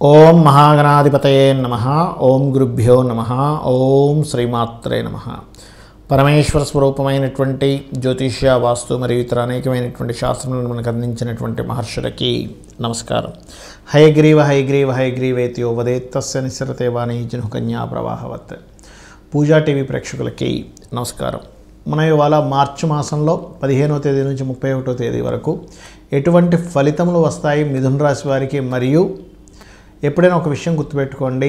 ఓం మహాగణాధిపతయే నమ ఓం గురుభ్యో నమ ఓం శ్రీమాత్రే నమ పరమేశ్వర స్వరూపమైనటువంటి జ్యోతిష్య వాస్తు మరియు ఇతర అనేకమైనటువంటి శాస్త్రములను మనకు అందించినటువంటి మహర్షులకి నమస్కారం హయగ్రీవ హయగ్రీవ హయగ్రీవేత్యో వదేత్తస్య నిస్సరతే వాణి జనుకన్యా ప్రవాహవత్ పూజా టీవీ ప్రేక్షకులకి నమస్కారం మనం ఇవాళ మార్చి మాసంలో పదిహేనవ తేదీ నుంచి ముప్పై ఒకటో తేదీ వరకు ఎటువంటి ఫలితములు వస్తాయి మిథున రాశి వారికి మరియు ఎప్పుడైనా ఒక విషయం గుర్తుపెట్టుకోండి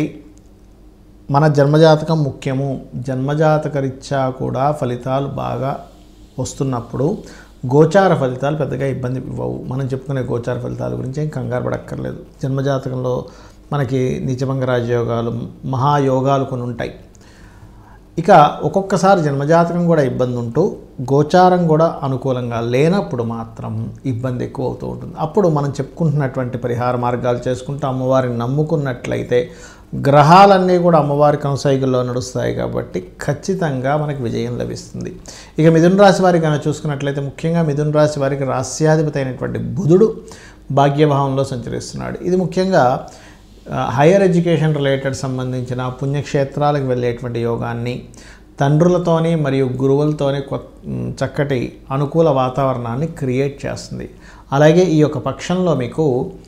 మన జన్మజాతకం ముఖ్యము జన్మజాతక రీత్యా కూడా ఫలితాలు బాగా వస్తున్నప్పుడు గోచార ఫలితాలు పెద్దగా ఇబ్బంది ఇవ్వవు మనం చెప్పుకునే గోచార ఫలితాల గురించి ఏం కంగారు పడక్కర్లేదు జన్మజాతకంలో మనకి నిజభంగ రాజయోగాలు మహాయోగాలు కొన్ని ఉంటాయి ఇక ఒక్కొక్కసారి జన్మజాతకం కూడా ఇబ్బంది ఉంటూ గోచారం కూడా అనుకూలంగా లేనప్పుడు మాత్రం ఇబ్బంది ఎక్కువ అవుతూ ఉంటుంది అప్పుడు మనం చెప్పుకుంటున్నటువంటి పరిహార మార్గాలు చేసుకుంటూ అమ్మవారిని నమ్ముకున్నట్లయితే గ్రహాలన్నీ కూడా అమ్మవారి కనసైగుల్లో నడుస్తాయి కాబట్టి ఖచ్చితంగా మనకి విజయం లభిస్తుంది ఇక మిథున రాశి వారికి కనుక చూసుకున్నట్లయితే ముఖ్యంగా మిథున రాశి వారికి రాస్యాధిపతి అయినటువంటి బుధుడు భాగ్యభావంలో సంచరిస్తున్నాడు ఇది ముఖ్యంగా హైయర్ ఎడ్యుకేషన్ రిలేటెడ్ సంబంధించిన పుణ్యక్షేత్రాలకు వెళ్ళేటువంటి యోగాన్ని తండ్రులతోని మరియు గురువులతోని కొత్త చక్కటి అనుకూల వాతావరణాన్ని క్రియేట్ చేస్తుంది అలాగే ఈ యొక్క పక్షంలో మీకు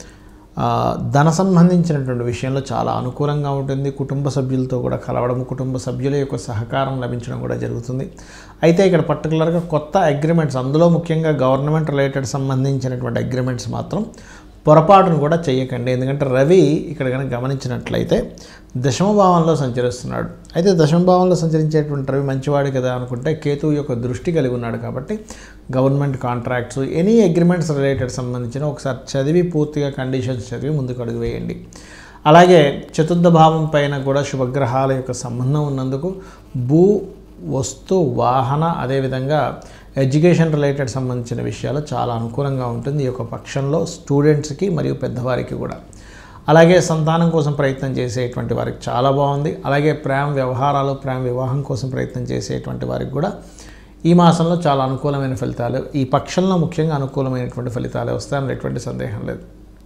ధన సంబంధించినటువంటి విషయంలో చాలా అనుకూలంగా ఉంటుంది కుటుంబ సభ్యులతో కూడా కలవడం కుటుంబ సభ్యుల యొక్క సహకారం లభించడం కూడా జరుగుతుంది అయితే ఇక్కడ పర్టికులర్గా కొత్త అగ్రిమెంట్స్ అందులో ముఖ్యంగా గవర్నమెంట్ రిలేటెడ్ సంబంధించినటువంటి అగ్రిమెంట్స్ మాత్రం పొరపాటును కూడా చేయకండి ఎందుకంటే రవి ఇక్కడ కనుక గమనించినట్లయితే దశమభావంలో సంచరిస్తున్నాడు అయితే దశమభావంలో సంచరించేటువంటి రవి మంచివాడు కదా అనుకుంటే కేతువు యొక్క దృష్టి కలిగి ఉన్నాడు కాబట్టి government contracts any agreements related సంబంధించిన ఒకసారి చదివి పూర్తిగా కండిషన్స్ చదివి ముందుకు అడుగు వేయండి అలాగే చతుర్థ భావం పైన కూడా శుభగ్రహాల యొక్క సంబంధం ఉన్నందుకు భూ వస్తు వాహన అదేవిధంగా ఎడ్యుకేషన్ రిలేటెడ్ సంబంధించిన విషయాలు చాలా అనుకూలంగా ఉంటుంది ఈ యొక్క పక్షంలో స్టూడెంట్స్కి మరియు పెద్దవారికి కూడా అలాగే సంతానం కోసం ప్రయత్నం చేసేటువంటి వారికి చాలా బాగుంది అలాగే ప్రేమ వ్యవహారాలు ప్రేమ వివాహం కోసం ప్రయత్నం చేసేటువంటి వారికి కూడా ఈ మాసంలో చాలా అనుకూలమైన ఫలితాలు ఈ పక్షంలో ముఖ్యంగా అనుకూలమైనటువంటి ఫలితాలే వస్తాయని ఎటువంటి సందేహం లేదు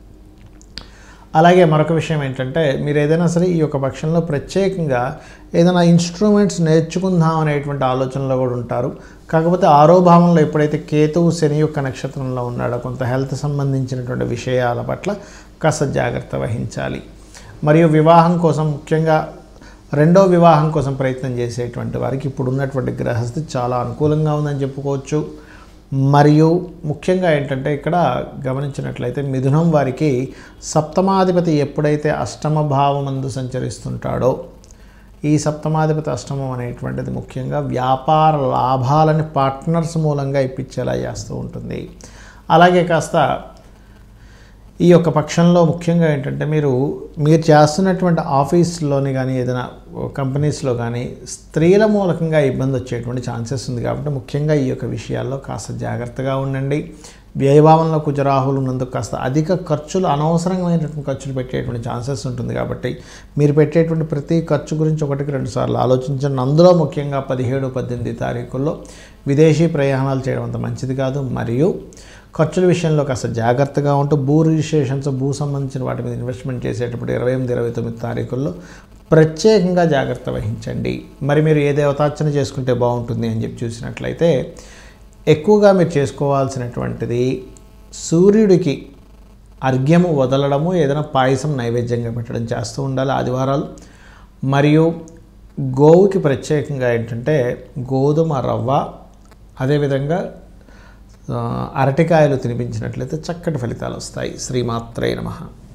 అలాగే మరొక విషయం ఏంటంటే మీరు ఏదైనా సరే ఈ యొక్క పక్షంలో ప్రత్యేకంగా ఏదైనా ఇన్స్ట్రుమెంట్స్ నేర్చుకుందాం అనేటువంటి ఆలోచనలో కూడా ఉంటారు కాకపోతే ఆరో భావంలో ఎప్పుడైతే కేతువు శని యొక్క నక్షత్రంలో ఉన్నాడో కొంత హెల్త్ సంబంధించినటువంటి విషయాల పట్ల కాస్త జాగ్రత్త వహించాలి మరియు వివాహం కోసం ముఖ్యంగా రెండో వివాహం కోసం ప్రయత్నం చేసేటువంటి వారికి ఇప్పుడు ఉన్నటువంటి గ్రహస్థితి చాలా అనుకూలంగా ఉందని చెప్పుకోవచ్చు మరియు ముఖ్యంగా ఏంటంటే ఇక్కడ గమనించినట్లయితే మిథునం వారికి సప్తమాధిపతి ఎప్పుడైతే అష్టమ భావమందు సంచరిస్తుంటాడో ఈ సప్తమాధిపతి అష్టమం అనేటువంటిది ముఖ్యంగా వ్యాపార లాభాలని పార్ట్నర్స్ మూలంగా ఇప్పించేలా చేస్తూ ఉంటుంది అలాగే కాస్త ఈ యొక్క పక్షంలో ముఖ్యంగా ఏంటంటే మీరు మీరు చేస్తున్నటువంటి ఆఫీస్లోని కానీ ఏదైనా కంపెనీస్లో కానీ స్త్రీల మూలకంగా ఇబ్బంది వచ్చేటువంటి ఛాన్సెస్ ఉంది కాబట్టి ముఖ్యంగా ఈ యొక్క విషయాల్లో కాస్త జాగ్రత్తగా ఉండండి వ్యయభావంలో కుజరాహులు ఉన్నందుకు కాస్త అధిక ఖర్చులు అనవసరమైనటువంటి ఖర్చులు పెట్టేటువంటి ఛాన్సెస్ ఉంటుంది కాబట్టి మీరు పెట్టేటువంటి ప్రతి ఖర్చు గురించి ఒకటికి రెండు సార్లు ఆలోచించండి అందులో ముఖ్యంగా పదిహేడు పద్దెనిమిది తారీఖుల్లో విదేశీ ప్రయాణాలు చేయడం అంత మంచిది కాదు మరియు ఖర్చుల విషయంలో కాస్త జాగ్రత్తగా ఉంటూ భూ రిజిస్ట్రేషన్స్ భూ సంబంధించిన వాటి మీద ఇన్వెస్ట్మెంట్ చేసేటప్పుడు ఇరవై ఎనిమిది ఇరవై తొమ్మిది తారీఖుల్లో ప్రత్యేకంగా జాగ్రత్త వహించండి మరి మీరు ఏ దేవతార్చన చేసుకుంటే బాగుంటుంది అని చెప్పి చూసినట్లయితే ఎక్కువగా మీరు చేసుకోవాల్సినటువంటిది సూర్యుడికి అర్ఘ్యము వదలడము ఏదైనా పాయసం నైవేద్యంగా పెట్టడం చేస్తూ ఉండాలి ఆదివారాలు మరియు గోవుకి ప్రత్యేకంగా ఏంటంటే గోధుమ రవ్వ అదేవిధంగా అరటికాయలు తినిపించినట్లయితే చక్కటి ఫలితాలు వస్తాయి శ్రీమాత్రే నమ